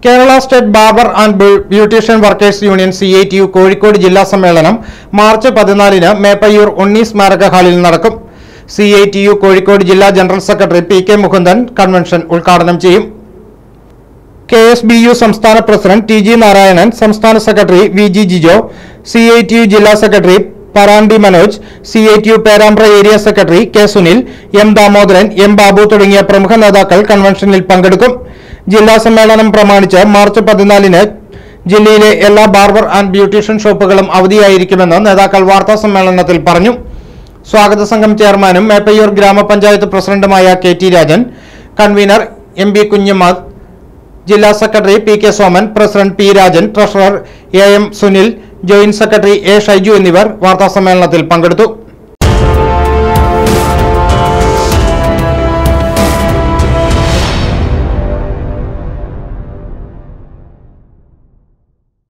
Kerala state barber and ബ്യൂ- beautician workers union C I T U Kozhikode ജില്ലാ സമ്മേളനം March പതിനാലിന് മേപ്പയ്യൂർ ഉണ്ണി സ്മാരക ഹാളിൽ നടക്കും C I T U Kozhikode ജില്ലാ general secretary P K Mukundan convention ഉദ്ഘാടനം ചെയ്യും കെ എസ് ബി യു സംസ്ഥാന പ്രസിഡന്റ് ടി ജി നാരായണൻ സംസ്ഥാന secretary V G Jijo C I T U ജില്ലാ secretary Parandi Manoj C I T U Perambra area secretary K Sunil M Damodaran M Babu തുടങ്ങിയ പ്രമുഖ നേതാക്കൾ കൺവെൻഷനിൽ പങ്കെടുക്കും ജില്ലാ സമ്മേളനം പ്രമാണിച്ച് മാർച്ച് പതിനാലിന് ജില്ലയിലെ എല്ലാ ബാർബർ ആൻഡ് ബ്യൂട്ടീഷ്യൻ ഷോപ്പുകളും അവധിയായിരിക്കുമെന്ന് നേതാക്കൾ വാർത്താ സമ്മേളനത്തിൽ പറഞ്ഞു സ്വാഗത സംഘം ചെയർമാനും മേപ്പയ്യൂർ ഗ്രാമപഞ്ചായത്ത് പ്രസിഡന്റുമായ K T Rajan convener M B Kunhammad ജില്ലാ secretary P K Soman president P Rajan treasurer A M Sunil joint secretary A Shaiju എന്നിവർ വാർത്താസമ്മേളനത്തിൽ പങ്കെടുത്തു